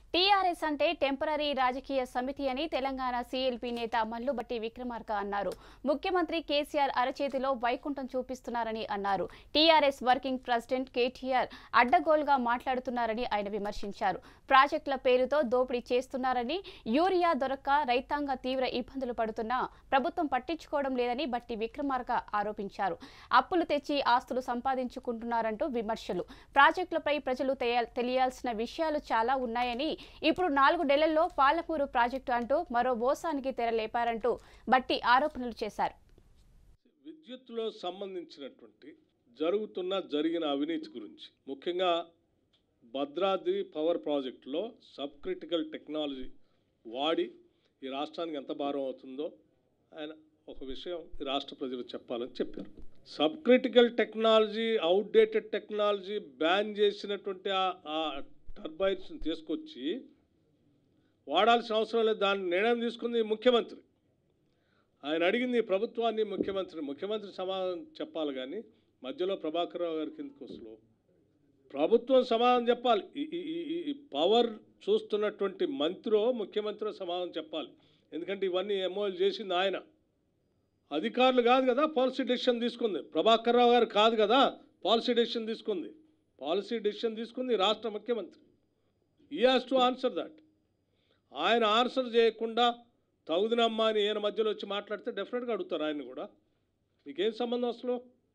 TRS అంటే temporary రాజకీయ సమితి అని తెలంగాణ సీఎల్పీ నేత మల్లుబట్టి విక్రమార్క అన్నారు ముఖ్యమంత్రి కేసీఆర్ అరచేతిలో వైకుంఠం చూపిస్తున్నారని అన్నారు టీఆర్ఎస్ వర్కింగ్ ప్రెసిడెంట్ కేటీఆర్ అడ్డగోలుగా మాట్లాడుతున్నారని ఆయన విమర్శించారు ప్రాజెక్టుల పేరుతో దోపిడీ చేస్తున్నారని యూరియా దొరక్క రైతాంగ తీవ్ర ఇబ్బందులు పడుతున్నా ప్రభుత్వం పట్టించుకోవడం లేదని బట్టి విక్రమార్క ఆరోపించారు అప్పులు తెచ్చి ఆస్తులు సంపాదించుకుంటున్నారంటూ విమర్శలు ప్రాజెక్టులపై ప్రజలు తెయ- తెలియాల్సిన విషయాలు చాలా ఉన్నాయని ఇప్పుడు నాలుగు నెలల్లో పాలమూరు ప్రాజెక్టు అంటూ మరో మోసానికి తెరలేపారంటూ బట్టి ఆరోపణలు చేశారు విద్యుత్తులో సంబంధించినటువంటి జరుగుతున్న జరిగిన అవినీతి గురించి ముఖ్యంగా భద్రాద్రి పవర్ ప్రాజెక్టులో సబ్ క్రిటికల్ టెక్నాలజీ వాడి ఈ రాష్ట్రానికి ఎంత భారం అవుతుందో ఆయన ఒక విషయం ఈ రాష్ట్ర ప్రజలకు చెప్పాలని చెప్పారు sub critical technology outdated technology ban చేసినటువంటి ఆ- ఆ టర్బైన్స్ని తీసుకొచ్చి వాడాల్సిన అవసరం లేదు దాని నిర్ణయం తీసుకుంది ముఖ్యమంత్రి ఆయన అడిగింది ఈ ప్రభుత్వాన్ని ముఖ్యమంత్రి ముఖ్యమంత్రి సమాధానం చెప్పాలి కానీ మధ్యలో ప్రభాకర్ రావు గారి కిందకు వస్తూ ప్రభుత్వం సమాధానం చెప్పాలి ఈ- ఈ- ఈ- ఈ- ఈ పవర్ చూస్తున్నటువంటి మంత్రో ముఖ్యమంత్రి సమాధానం చెప్పాలి ఎందుకంటే ఇవన్నీ ఎంఓఎల్ చేసింది ఆయన అధికారులు కాదు కదా పాలసీ డెసిషన్ తీసుకుంది ప్రభాకర్ రావు గారు కాదు కదా పాలసీ డెసిషన్ తీసుకుంది పాలసీ డెసిషన్ తీసుకుంది రాష్ట్ర ముఖ్యమంత్రి ఈ హాస్ టు ఆన్సర్ దట్ ఆయన ఆన్సర్ చేయకుండా తగుదినమ్మా అని ఈయన మధ్యలో వచ్చి మాట్లాడితే డెఫినెట్గా అడుగుతారు ఆయన కూడా మీకేం సంబంధం అసలు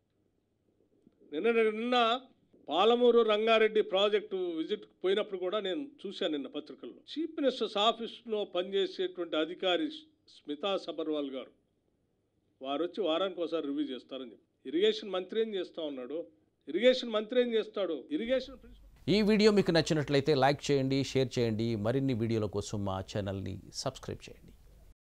నిన్న నిన్న పాలమూరు రంగారెడ్డి ప్రాజెక్టు విజిట్ పోయినప్పుడు కూడా నేను చూశాను నిన్న పత్రికల్లో చీఫ్ మినిస్టర్స్ ఆఫీస్లో పనిచేసేటువంటి అధికారి స్మితా సబర్వాల్ గారు వారు వచ్చి వారానికి ఒకసారి రివ్యూ చేస్తారని చెప్పి ఇరిగేషన్ మంత్రి ఏం చేస్తా ఉన్నాడు ఇరిగేషన్ మంత్రి ఏం చేస్తాడు ఇరిగేషన్ ప్రిన్సిపల్ ఈ వీడియో మీకు నచ్చినట్లయితే లైక్ చేయండి షేర్ చేయండి మరిన్ని వీడియోల కోసం మా ఛానల్ని సబ్స్క్రైబ్ చేయండి